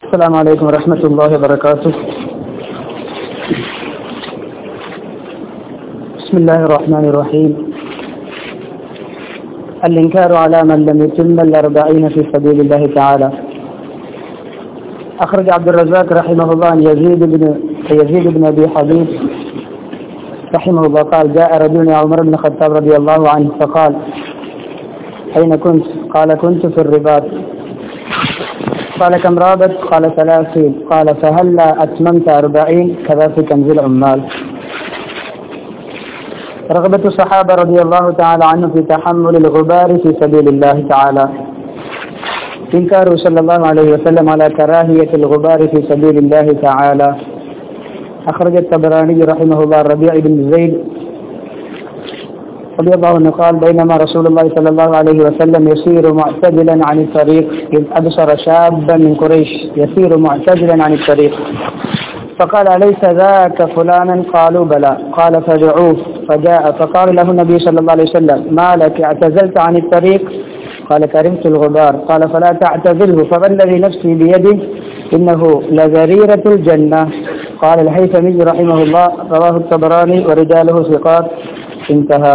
السلام عليكم ورحمة الله وبركاته بسم الله الرحمن الرحيم الإنكار على من لم يتم الأربعين في سبيل الله تعالى أخرج عبد الرزاق رحمه الله عن يزيد بن يزيد بن أبي حبيب رحمه الله قال جاء رجل يا عمر بن الخطاب رضي الله عنه فقال أين كنت؟ قال كنت في الرباط قال كم رابط؟ قال ثلاثين قال فهلا أتممت أربعين كذا في كنز العمال رغبة الصحابة رضي الله تعالى عنه في تحمل الغبار في سبيل الله تعالى إنكاره صلى الله عليه وسلم على كراهية الغبار في سبيل الله تعالى أخرج الطبراني رحمه الله الربيع بن زيد رضي الله عنه قال بينما رسول الله صلى الله عليه وسلم يسير معتدلا عن الطريق إذ أبصر شابا من قريش يسير معتدلا عن الطريق فقال أليس ذاك فلانا قالوا بلى قال فدعوه فجاء فقال له النبي صلى الله عليه وسلم ما لك اعتزلت عن الطريق قال كرمت الغبار قال فلا تعتزله فوالذي نفسي بيده إنه لذريرة الجنة قال الهيثمي رحمه الله رواه الطبراني ورجاله ثقات انتهى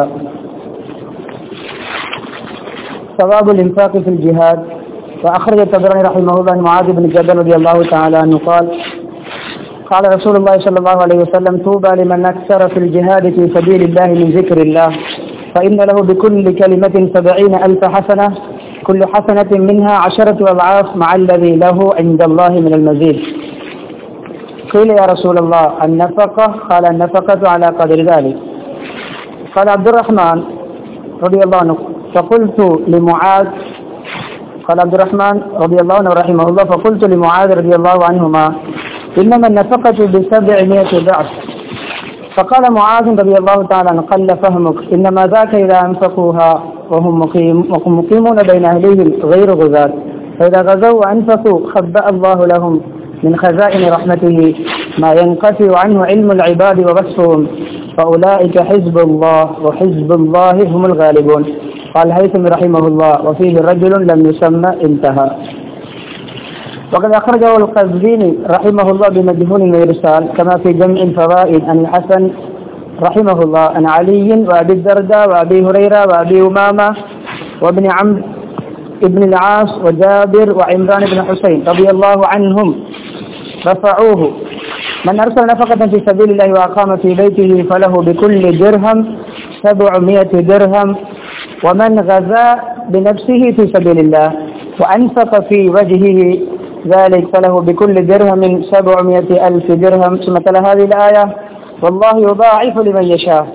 ثواب الإنفاق في الجهاد وأخرج الطبراني رحمه الله عن معاذ بن جبل رضي الله تعالى عنه قال قال رسول الله صلى الله عليه وسلم طوبى لمن أكثر في الجهاد في سبيل الله من ذكر الله فإن له بكل كلمة سبعين ألف حسنة كل حسنة منها عشرة أضعاف مع الذي له عند الله من المزيد قيل يا رسول الله النفقة قال النفقة على قدر ذلك قال عبد الرحمن رضي الله عنه فقلت لمعاذ قال عبد الرحمن رضي الله عنه رحمه الله فقلت لمعاذ رضي الله عنهما إنما النفقة بسبعمائة ضعف فقال معاذ رضي الله تعالى عنه قل فهمك إنما ذاك إذا أنفقوها وهم مقيم مقيمون بين أهليهم غير غزاة فإذا غزوا وأنفقوا خبأ الله لهم من خزائن رحمته ما ينقطع عنه علم العباد ووصفهم فأولئك حزب الله وحزب الله هم الغالبون قال هيثم رحمه الله وفيه رجل لم يسمى انتهى وقد أخرجه القزويني رحمه الله بمجهول وإرسال كما في جمع الفوائد عن الحسن رحمه الله عن علي وأبي الدرداء وأبي هريرة وأبي أمامة وابن عمرو ابن العاص وجابر وعمران بن حسين رضي الله عنهم رفعوه من أرسل نفقة في سبيل الله وأقام في بيته فله بكل درهم سبعمائة درهم ومن غزا بنفسه في سبيل الله وأنفق في وجهه ذلك فله بكل درهم سبعمائة ألف درهم ثم تلا هذه الآية والله يضاعف لمن يشاء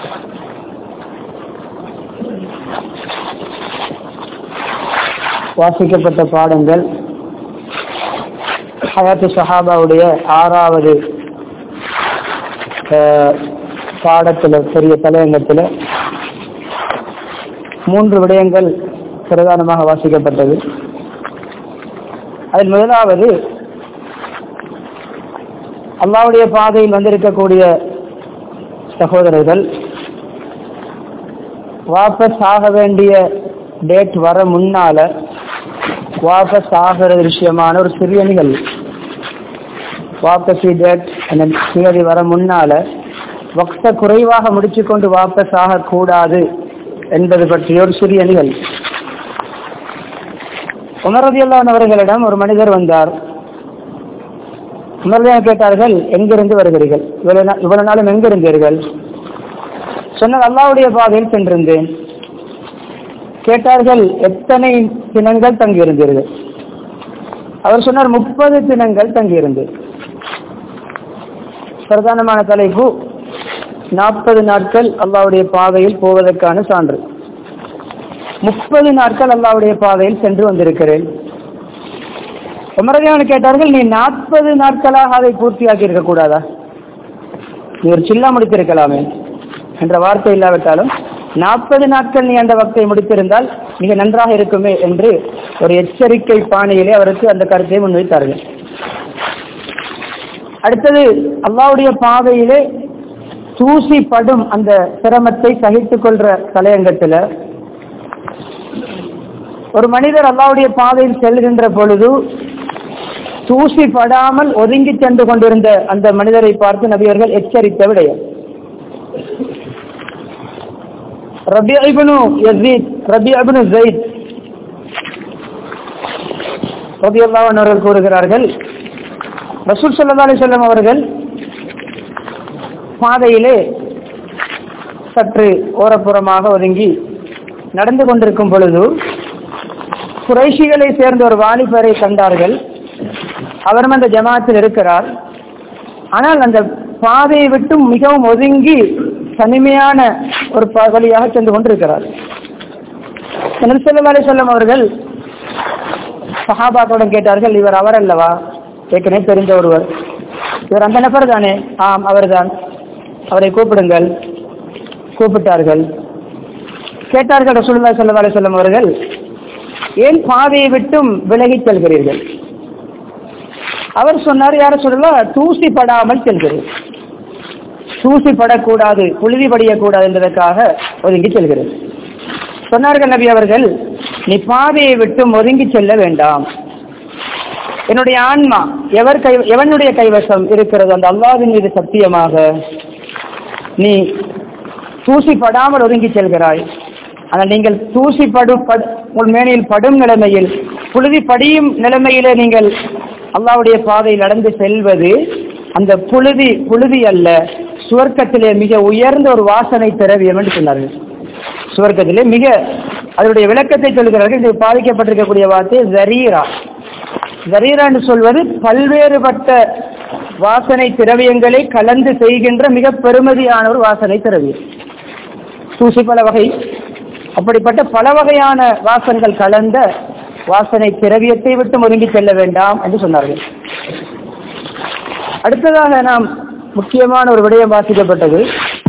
வாசிக்கப்பட்ட பாடங்கள் ஹயாத்து சஹாபாவுடைய ஆறாவது பாடத்தில் பெரிய தலையங்கத்தில் மூன்று விடயங்கள் பிரதானமாக வாசிக்கப்பட்டது அதில் முதலாவது அல்லாவுடைய பாதையில் வந்திருக்கக்கூடிய சகோதரர்கள் வாபஸ் ஆக வேண்டிய டேட் வர முன்னால வாபஸ் ஆகிற விஷயமான ஒரு சிறிய நிகழ்வு வாபஸி டேட் அந்த நிகழ்வு வர முன்னால வக்த குறைவாக முடிச்சு கொண்டு வாபஸ் ஆகக்கூடாது என்பது பற்றிய ஒரு சிறிய நிகழ்வு உமரதியல்லான் அவர்களிடம் ஒரு மனிதர் வந்தார் உமரதியான கேட்டார்கள் எங்கிருந்து வருகிறீர்கள் இவ்வளவு இவ்வளவு நாளும் எங்கிருந்தீர்கள் சொன்னால் அல்லாவுடைய பாதையில் சென்றிருந்தேன் கேட்டார்கள் எத்தனை தினங்கள் தங்கியிருந்தீர்கள் அவர் சொன்னார் முப்பது தினங்கள் தங்கியிருந்தேன் பிரதானமான தலைப்பு நாற்பது நாட்கள் அல்லாவுடைய பாதையில் போவதற்கான சான்று முப்பது நாட்கள் அல்லாவுடைய பாதையில் சென்று வந்திருக்கிறேன் உமரதியான கேட்டார்கள் நீ நாற்பது நாட்களாக அதை பூர்த்தியாக்கி இருக்க கூடாதா நீ ஒரு சில்லா முடித்திருக்கலாமே என்ற வார்த்தை இல்லாவிட்டாலும் நாற்பது நாட்கள் நீ அந்த வக்தை முடித்திருந்தால் மிக நன்றாக இருக்குமே என்று ஒரு எச்சரிக்கை பாணியிலே அவருக்கு அந்த கருத்தை முன்வைத்தார்கள் அடுத்தது அல்லாவுடைய பாதையிலே தூசி படும் அந்த சிரமத்தை சகித்துக் கொள்ற தலையங்கத்தில் ஒரு மனிதர் அல்லாவுடைய பாதையில் செல்கின்ற பொழுது தூசி படாமல் ஒதுங்கி சென்று கொண்டிருந்த அந்த மனிதரை பார்த்து நபியர்கள் எச்சரித்த விடயம் ரபி இப்னு யசீத் ரபி இப்னு ஜெயித் ரபியல்லாஹு அன்ஹு அவர்கள் கூறுகிறார்கள் ரசூல் ஸல்லல்லாஹு அலைஹி வஸல்லம் அவர்கள் பாதையிலே சற்று ஓரப்புறமாக ஒதுங்கி நடந்து கொண்டிருக்கும் பொழுது குறைஷிகளை சேர்ந்த ஒரு வாலிபரை கண்டார்கள் அவரும் அந்த ஜமாத்தில் இருக்கிறார் ஆனால் அந்த பாதையை விட்டு மிகவும் ஒதுங்கி தனிமையான ஒரு ப- வழியாக சென்று கொண்டிருக்கிறார் நபிசல்லா அலிசல்லம் அவர்கள் சஹாபாக்களிடம் கேட்டார்கள் இவர் அவர் அல்லவா ஏற்கனவே தெரிந்த ஒருவர் இவர் அந்த நபர் தானே ஆம் அவர்தான் அவரை கூப்பிடுங்கள் கூப்பிட்டார்கள் கேட்டார்கள் ரசூலுல்லாஹி ஸல்லல்லாஹு அலைஹி வஸல்லம் அவர்கள் ஏன் பாதையை விட்டும் விலகிச் செல்கிறீர்கள் அவர் சொன்னார் யார சொல்லலாம் தூசி படாமல் செல்கிறேன் தூசி படக்கூடாது புழுதி படியக்கூடாது என்பதற்காக ஒதுங்கி செல்கிறது சொன்னார்கள் நபி அவர்கள் நீ பாதையை விட்டும் ஒதுங்கி செல்ல வேண்டாம் என்னுடைய ஆன்மா எவர் கை எவனுடைய கைவசம் இருக்கிறது அந்த அல்லாஹ்வின் மீது சத்தியமாக நீ தூசி படாமல் ஒதுங்கி செல்கிறாய் ஆனால் நீங்கள் தூசி படு படு- உங்கள் மேனியில் படும் நிலைமையில் புழுதி படியும் நிலைமையிலே நீங்கள் அல்லாஹ்வுடைய பாதையில் நடந்து செல்வது அந்த புழுதி புழுதி அல்ல சுவர்க்கத்திலே மிக உயர்ந்த ஒரு வாசனை திரவியம் என்று சொன்னார்கள் சுவர்க்கத்திலே மிக அதனுடைய விளக்கத்தை சொல்கிறார்கள் இது பாதிக்கப்பட்டிருக்கக்கூடிய வார்த்தை ஜரீரா ஜரீரா என்று சொல்வது பல்வேறுபட்ட வாசனை திரவியங்களை கலந்து செய்கின்ற மிக பெருமதியான ஒரு வாசனை திரவியம் தூசி பல வகை அப்படிப்பட்ட பல வகையான வாசனைகள் கலந்த வாசனை திரவியத்தை விட்டு ஒதுங்கி செல்ல வேண்டாம் என்று சொன்னார்கள் அடுத்ததாக நாம் முக்கியமான ஒரு விடயம் வாசிக்கப்பட்டது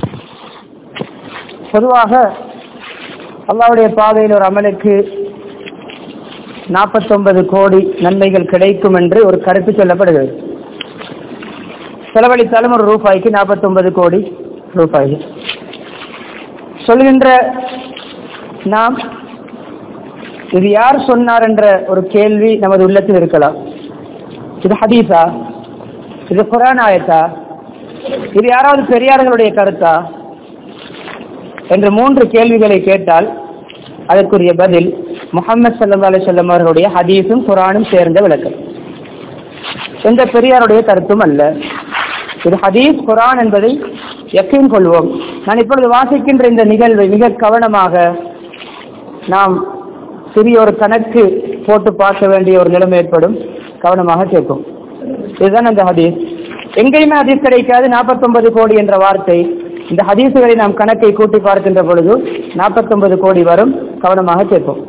பொதுவாக அல்லாவுடைய பாதையில் ஒரு அமலுக்கு நாற்பத்தொன்பது கோடி நன்மைகள் கிடைக்கும் என்று ஒரு கருத்து சொல்லப்படுகிறது செலவழித்தாலும் ஒரு ரூபாய்க்கு நாற்பத்தொன்பது கோடி ரூபாய் சொல்கின்ற நாம் இது யார் சொன்னார் என்ற ஒரு கேள்வி நமது உள்ளத்தில் இருக்கலாம் இது ஹதீஸா இது குரான் ஆயத்தா இது யாராவது பெரியார்களுடைய கருத்தா என்று மூன்று கேள்விகளை கேட்டால் அதற்குரிய பதில் முகமது சல்லா அலிசல்லம் அவர்களுடைய ஹதீஸும் குரானும் சேர்ந்த விளக்கம் எந்த பெரியாருடைய கருத்தும் அல்ல இது ஹதீஸ் குரான் என்பதை யக்கீன் கொள்வோம் நான் இப்பொழுது வாசிக்கின்ற இந்த நிகழ்வை மிக கவனமாக நாம் சிறிய ஒரு கணக்கு போட்டு பார்க்க வேண்டிய ஒரு நிலைமை ஏற்படும் கவனமாக கேட்கும் இதுதான் அந்த ஹதீஸ் எங்கேயுமே ஹதீஸ் கிடைக்காது நாற்பத்தொன்பது கோடி என்ற வார்த்தை இந்த ஹதீசுகளை நாம் கணக்கை கூட்டி பார்க்கின்ற பொழுது நாற்பத்தொன்பது கோடி வரும் கவனமாக கேட்போம்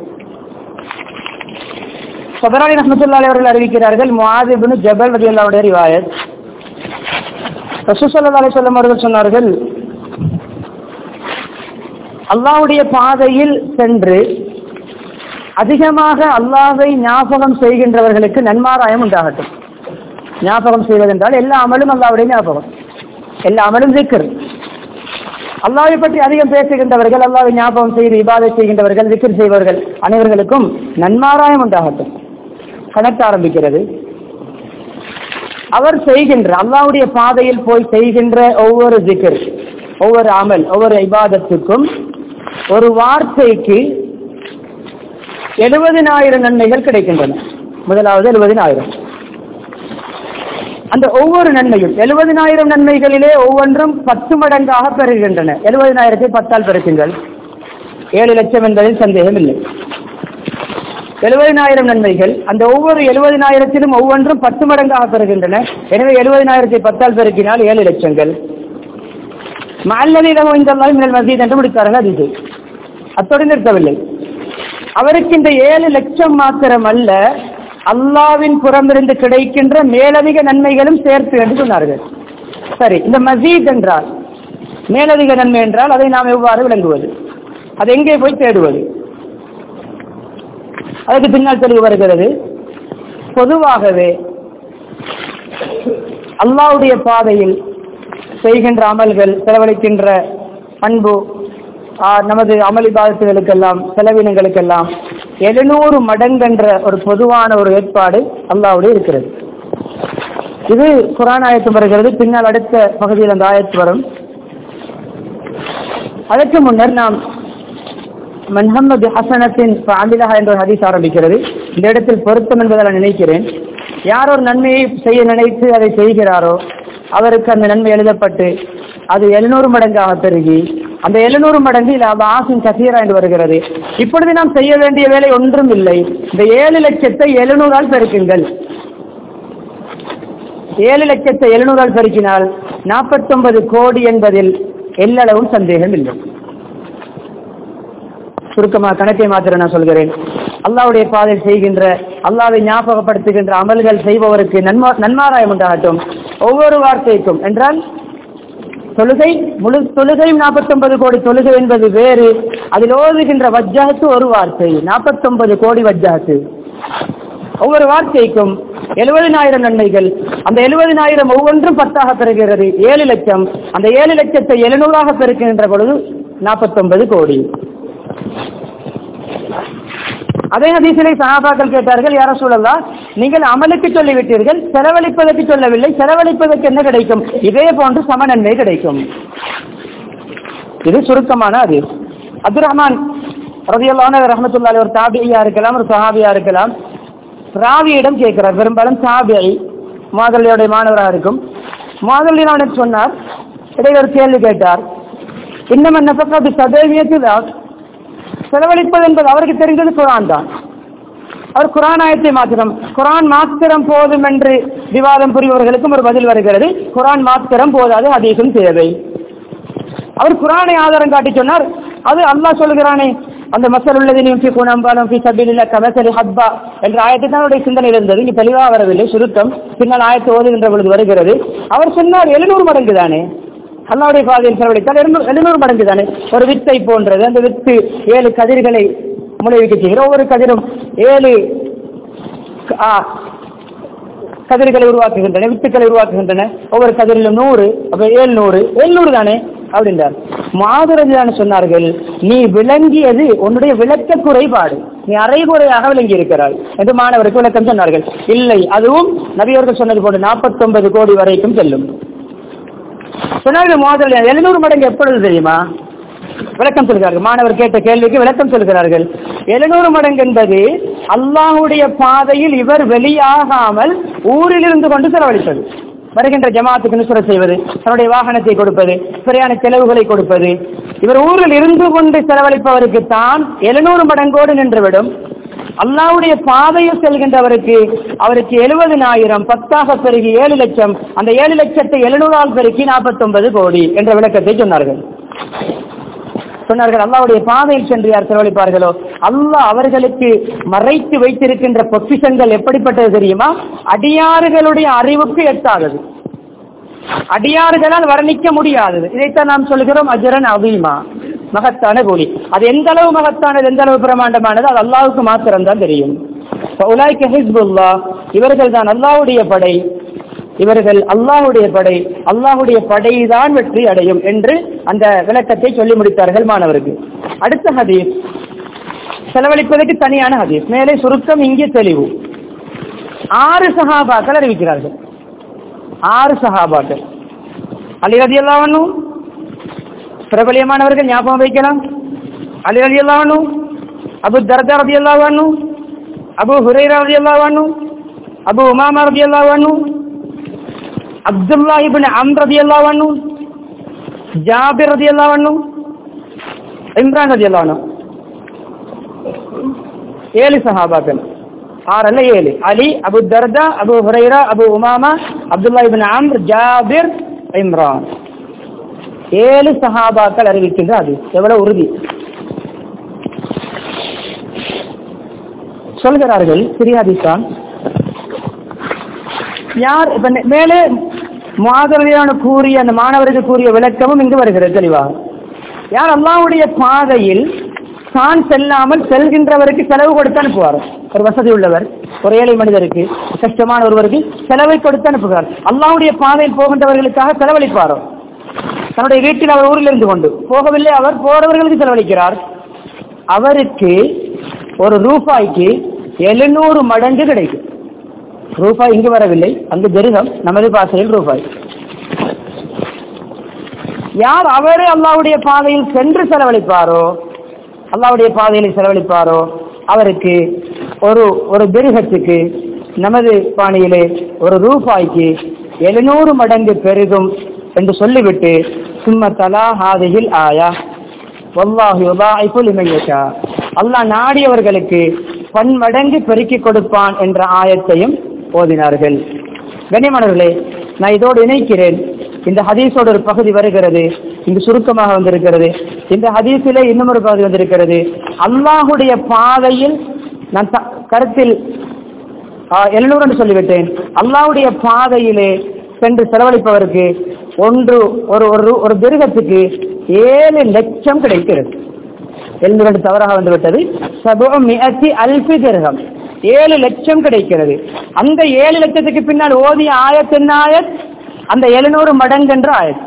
சபரானி ரஹமத்துல்லாஹி அவர்கள் அறிவிக்கிறார்கள் முஆதிபின் ஜபல் ரலியல்லாஹுடைய ரிவாயத் ரசூல் ஸல்லல்லாஹு அலைஹி வஸல்லம் அவர்கள் சொன்னார்கள் அல்லாஹ்வுடைய பாதையில் சென்று அதிகமாக அல்லாஹ்வை ஞாபகம் செய்கின்றவர்களுக்கு நன்மாராயம் உண்டாகட்டும் ஞாபகம் செய்வதென்றால் எல்லா அமலும் அல்லாஹ்வுடைய ஞாபகம் எல்லா அமலும் திக்ர் அல்லாஹ்வை பற்றி அதிகம் பேசுகின்றவர்கள் அல்லாஹ்வை ஞாபகம் செய்து இபாதை செய்கின்றவர்கள் திக்ர் செய்பவர்கள் அனைவர்களுக்கும் நன்மாராயம் உண்டாகட்டும் கணக்க ஆரம்பிக்கிறது அவர் செய்கின்ற அல்லாஹ்வுடைய பாதையில் போய் செய்கின்ற ஒவ்வொரு திக்ர் ஒவ்வொரு அமல் ஒவ்வொரு இபாதத்துக்கும் ஒரு வார்த்தைக்கு எழுபதினாயிரம் நன்மைகள் கிடைக்கின்றன முதலாவது எழுபதினாயிரம் அந்த ஒவ்வொரு நன்மையும் எழுபதினாயிரம் நன்மைகளிலே ஒவ்வொன்றும் பத்து மடங்காக பெறுகின்றன எழுபதினாயிரத்தை பத்தால் பெருக்குங்கள் ஏழு லட்சம் என்பதில் சந்தேகம் இல்லை எழுபதினாயிரம் நன்மைகள் அந்த ஒவ்வொரு எழுபதினாயிரத்திலும் ஒவ்வொன்றும் பத்து மடங்காக பெறுகின்றன எனவே எழுபதினாயிரத்தை பத்தால் பெருக்கினால் ஏழு லட்சங்கள் மல்லதிடம் இந்த மினல் மசீத் என்று முடித்தார்கள் அது இது அத்தோடு நிறுத்தவில்லை அவருக்கு இந்த ஏழு லட்சம் மாத்திரம் அல்ல அல்லாவின் புறமிருந்து கிடைக்கின்ற மேலதிக நன்மைகளும் சேர்த்து என்று சொன்னார்கள் சரி இந்த மசீத் என்றால் மேலதிக நன்மை என்றால் அதை நாம் எவ்வாறு விளங்குவது அது எங்கே போய் தேடுவது அதுக்கு பின்னால் தெளிவு வருகிறது பொதுவாகவே அல்லாவுடைய பாதையில் செய்கின்ற அமல்கள் செலவழிக்கின்ற அன்பு ஆ, நமது அமளிபாதத்துகளுக்கெல்லாம் செலவினங்களுக்கெல்லாம் எழுநூறு மடங்கென்ற ஒரு பொதுவான ஒரு ஏற்பாடு அல்லாவுடைய இருக்கிறது இது குரான் ஆயத்து வருகிறது பின்னால் அடுத்த பகுதியில் அந்த ஆயத்து வரும் அதற்கு முன்னர் நாம் மன்ஹம்மது ஹசனத்தின் அமிலஹா என்ற ஒரு ஹதீஸ் ஆரம்பிக்கிறது இந்த இடத்தில் பொருத்தம் என்பதை நான் நினைக்கிறேன் யார் ஒரு நன்மையை செய்ய நினைத்து அதை செய்கிறாரோ அவருக்கு அந்த நன்மை எழுதப்பட்டு அது எழுநூறு மடங்காக பெருகி அந்த எழுநூறு மடங்கு இது ஆசின் கசீரா என்று வருகிறது இப்பொழுது நாம் செய்ய வேண்டிய வேலை ஒன்றும் இல்லை இந்த ஏழு லட்சத்தை எழுநூறால் பெருக்குங்கள் ஏழு லட்சத்தை எழுநூறால் பெருக்கினால் நாற்பத்தொன்பது கோடி என்பதில் எல்லளவும் சந்தேகம் இல்லை சுருக்கமாக கணக்கை மாத்திர நான் சொல்கிறேன் அல்லாவுடைய பாதையில் செய்கின்ற அல்லாவை ஞாபகப்படுத்துகின்ற அமல்கள் செய்பவருக்கு நன்மா நன்மாராயம் உண்டாகட்டும் ஒவ்வொரு வார்த்தைக்கும் என்றால் தொழுகை முழு தொழுகையும் நாற்பத்தொன்பது கோடி தொழுகை என்பது வேறு அதில் ஓதுகின்ற வஜ்ஜகத்து ஒரு வார்த்தை நாற்பத்தொன்பது கோடி வஜ்ஜகத்து ஒவ்வொரு வார்த்தைக்கும் எழுபதினாயிரம் நன்மைகள் அந்த எழுபதினாயிரம் ஒவ்வொன்றும் பத்தாக பெறுகிறது ஏழு லட்சம் அந்த ஏழு லட்சத்தை எழுநூறாக பெருக்கின்ற பொழுது நாற்பத்தொன்பது கோடி அதே ஹதீசிலை சகாபாக்கள் கேட்டார்கள் யார சூழல்லா நீங்கள் அமலுக்கு சொல்லிவிட்டீர்கள் செலவழிப்பதற்கு சொல்லவில்லை செலவழிப்பதற்கு என்ன கிடைக்கும் இதே போன்று சம நன்மை கிடைக்கும் இது சுருக்கமான அது அப்துல் ரஹ்மான் ரதியல்லான ரஹமத்துல்லா ஒரு தாபியா இருக்கலாம் ஒரு சஹாபியா இருக்கலாம் ராவியிடம் கேட்கிறார் பெரும்பாலும் தாபியை மாதலியோடைய மாணவராக இருக்கும் மாதலின் அவனுக்கு சொன்னார் இடையில ஒரு கேள்வி கேட்டார் இன்னும் என்ன பக்கம் சதவீதத்தில் செலவழிப்பது என்பது அவருக்கு தெரிந்தது குரான் தான் அவர் குரான் ஆயத்தை மாத்திரம் குரான் மாத்திரம் போதும் என்று விவாதம் புரிபவர்களுக்கும் ஒரு பதில் வருகிறது குரான் மாத்திரம் போதாது அதிகம் தேவை அவர் குரானை ஆதாரம் காட்டி சொன்னார் அது அல்லாஹ் சொல்கிறானே அந்த மசல் உள்ளது நீ குணம்பாலும் பி சபிலில்ல கமசலி ஹப்பா என்ற ஆயத்தை தான் அவருடைய சிந்தனையில் இருந்தது இங்கே தெளிவாக வரவில்லை சுருக்கம் பின்னால் ஆயத்தை ஓதுகின்ற பொழுது வருகிறது அவர் சொன்னார் எழுநூறு மடங்கு தானே அல்லாவுடைய பாதையில் செலவழித்தால் எழுநூறு எழுநூறு மடங்கு தானே ஒரு வித்தை போன்றது அந்த வித்து ஏழு கதிர்களை முளைவிக்க செய்கிற ஒவ்வொரு கதிரும் ஏழு ஆ, கதிர்களை உருவாக்குகின்றன வித்துக்களை உருவாக்குகின்றன ஒவ்வொரு கதிரிலும் நூறு அப்ப ஏழ்நூறு ஏழ்நூறு தானே அப்படின்றார் மாதுரஜான சொன்னார்கள் நீ விளங்கியது உன்னுடைய விளக்க குறைபாடு நீ அரைகுறையாக விளங்கி இருக்கிறாய் என்று மாணவருக்கு விளக்கம் சொன்னார்கள் இல்லை அதுவும் நபியவர்கள் சொன்னது போன்று நாற்பத்தொன்பது கோடி வரைக்கும் செல்லும் சொன்னார்கள் மாதுரஜான எழுநூறு மடங்கு எப்பொழுது தெரியுமா விளக்கம் சொல்கிறார்கள் மாணவர் கேட்ட கேள்விக்கு விளக்கம் சொல்கிறார்கள் எழுநூறு மடங்கு என்பது அல்லாஹுடைய பாதையில் இவர் வெளியாகாமல் ஊரில் இருந்து கொண்டு செலவழிப்பது வருகின்ற ஜமாத்துக்கு நுசுர செய்வது தன்னுடைய வாகனத்தை கொடுப்பது சரியான செலவுகளை கொடுப்பது இவர் ஊரில் இருந்து கொண்டு செலவழிப்பவருக்கு தான் எழுநூறு மடங்கோடு நின்றுவிடும் அல்லாவுடைய பாதையில் செல்கின்றவருக்கு அவருக்கு எழுபதினாயிரம் பத்தாக பெருகி ஏழு லட்சம் அந்த ஏழு லட்சத்தை எழுநூறால் பெருக்கி நாற்பத்தொன்பது கோடி என்ற விளக்கத்தை சொன்னார்கள் சொன்னார்கள் அல்லாவுடைய பாதையில் சென்று யார் செலவழிப்பார்களோ அல்லாஹ் அவர்களுக்கு மறைத்து வைத்திருக்கின்ற பொக்கிஷங்கள் எப்படிப்பட்டது தெரியுமா அடியாறுகளுடைய அறிவுக்கு எட்டாதது அடியாறுகளால் வர்ணிக்க முடியாதது இதைத்தான் நாம் சொல்கிறோம் அஜரன் அபீமா மகத்தான கூலி அது எந்த அளவு மகத்தானது எந்த அளவு பிரமாண்டமானது அது அல்லாவுக்கு மாத்திரம்தான் தெரியும் உலாய்க்கு ஹிஸ்புல்லா இவர்கள் தான் அல்லாவுடைய படை இவர்கள் அல்லாஹுடைய படை அல்லாஹுடைய படைதான் வெற்றி அடையும் என்று அந்த விளக்கத்தை சொல்லி முடித்தார்கள் மாணவருக்கு அடுத்த ஹதீஸ் செலவழிப்பதற்கு தனியான ஹதீஸ் மேலே சுருக்கம் இங்கே தெளிவு ஆறு சஹாபாக்கள் அறிவிக்கிறார்கள் ஆறு சஹாபாக்கள் அலி ரதி அல்லாவனும் பிரபலியமானவர்கள் ஞாபகம் வைக்கலாம் அலி ரதி அல்லாவனும் அபு தர்தா ரதி அல்லாவனும் அபு ஹுரைரா ரதி அல்லாவனும் அபு உமாமா ரதி அல்லாவனும் அப்துல்லா இபின் அம் ரதி அல்லாவனு ஜாபிர் ரதி அல்லாவனு இம்ரான் ரதி அல்லாவனு ஏழு சஹாபாக்கள் ஆறல்ல ஏழு அலி அபு தர்தா அபு ஹுரைரா அபு உமாமா அப்துல்லா இபின் அம் ஜாபிர் இம்ரான் ஏழு சஹாபாக்கள் அறிவிக்கின்ற அது எவ்வளவு உறுதி சொல்கிறார்கள் சிரியாதிஸ்தான் யார் இப்ப நே- மேலே மாதிரியான கூறிய அந்த மாணவருக்கு கூறிய விளக்கமும் இங்கு வருகிறது தெளிவாக யார் அல்லாஹ்வுடைய பாதையில் தான் செல்லாமல் செல்கின்றவருக்கு செலவு கொடுத்து அனுப்புவார் ஒரு வசதி உள்ளவர் ஒரு ஏழை மனிதருக்கு கஷ்டமான ஒருவருக்கு செலவை கொடுத்து அனுப்புகிறார் அல்லாஹ்வுடைய பாதையில் போகின்றவர்களுக்காக செலவழிப்பாரோ தன்னுடைய வீட்டில் அவர் ஊரில் இருந்து கொண்டு போகவில்லை அவர் போறவர்களுக்கு செலவழிக்கிறார் அவருக்கு ஒரு ரூபாய்க்கு எழுநூறு மடங்கு கிடைக்கும் ரூபாய் இங்கு வரவில்லை அங்கு ஜெருகம் நமது பாசையில் ரூபாய் யார் அவரே அல்லாவுடைய பாதையில் சென்று செலவழிப்பாரோ அல்லாவுடைய பாதையில் செலவழிப்பாரோ அவருக்கு ஒரு ஒரு திருகத்துக்கு நமது பாணியிலே ஒரு ரூபாய்க்கு எழுநூறு மடங்கு பெருகும் என்று சொல்லிவிட்டு சும்ம தலா ஹாதியில் ஆயா வல்லாஹி யுதாயிஃபுல் இமையஷா அல்லாஹ் நாடியவர்களுக்கு பன்மடங்கு பெருக்கி கொடுப்பான் என்ற ஆயத்தையும் ஓதினார்கள் கண்ணியமானவர்களே நான் இதோடு இணைக்கிறேன் இந்த ஹதீஸோட ஒரு பகுதி வருகிறது இங்கு சுருக்கமாக வந்திருக்கிறது இந்த ஹதீஸிலே இன்னும் ஒரு பகுதி வந்திருக்கிறது அல்லாஹுடைய பாதையில் நான் த- கருத்தில் எழுநூறு என்று சொல்லிவிட்டேன் அல்லாஹ்வுடைய பாதையிலே சென்று செலவழிப்பவருக்கு ஒன்று ஒரு ஒரு ஒரு திருகத்துக்கு ஏழு லட்சம் கிடைக்கிறது எழுநூறு தவறாக வந்துவிட்டது சபுமியத்தி அல்பி திருகம் ஏழு லட்சம் கிடைக்கிறது அந்த ஏழு லட்சத்துக்கு பின்னால் ஓதிய ஆயத்தின் ஆயத் அந்த எழுநூறு மடங்கு என்ற ஆயத்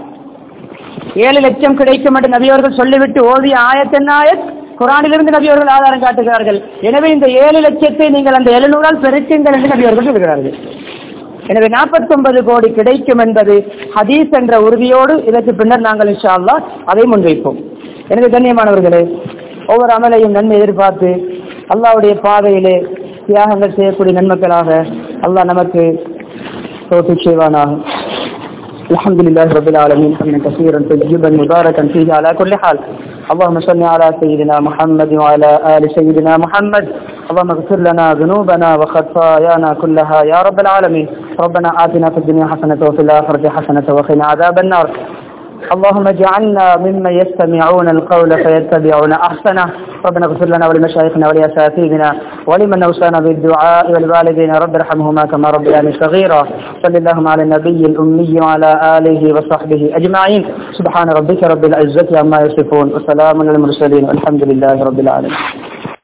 ஏழு லட்சம் கிடைக்கும் என்று நபியவர்கள் சொல்லிவிட்டு ஓதிய ஆயத்தின் ஆயத் குரானிலிருந்து நபியவர்கள் ஆதாரம் காட்டுகிறார்கள் எனவே இந்த ஏழு லட்சத்தை நீங்கள் அந்த எழுநூறால் பெருக்குங்கள் என்று நபியவர்கள் சொல்கிறார்கள் எனவே 49 கோடி கிடைக்கும் என்பது ஹதீஸ் என்ற உறுதியோடு இதற்கு பின்னர் நாங்கள் இன்ஷா அல்லாஹ் அதை முன்வைப்போம் எனவே கண்ணியமானவர்களே ஒவ்வொரு அமலையும் நன்மை எதிர்பார்த்து அல்லாஹ்வுடைய பாதையிலே தியாகங்கள் செய்யக்கூடிய நன்மக்களாக அல்லாஹ் நமக்கு தோற்று செய்வானாக الحمد لله رب العالمين حمدا كثيرا طيبا مباركا فيه على كل حال اللهم صل على سيدنا محمد وعلى ال سيدنا محمد اللهم اغفر لنا ذنوبنا وخطايانا كلها يا رب العالمين ربنا آتنا في الدنيا حسنة وفي الآخرة حسنة وقنا عذاب النار اللهم اجعلنا ممن يستمعون القول فيتبعون احسنه ربنا اغفر لنا ولمشايخنا ولاساتذتنا ولمن اوصانا بالدعاء والوالدين رب ارحمهما كما ربياني صغيرا صل اللهم على النبي الامي وعلى اله وصحبه اجمعين سبحان ربك رب العزه عما يصفون وسلام على المرسلين والحمد لله رب العالمين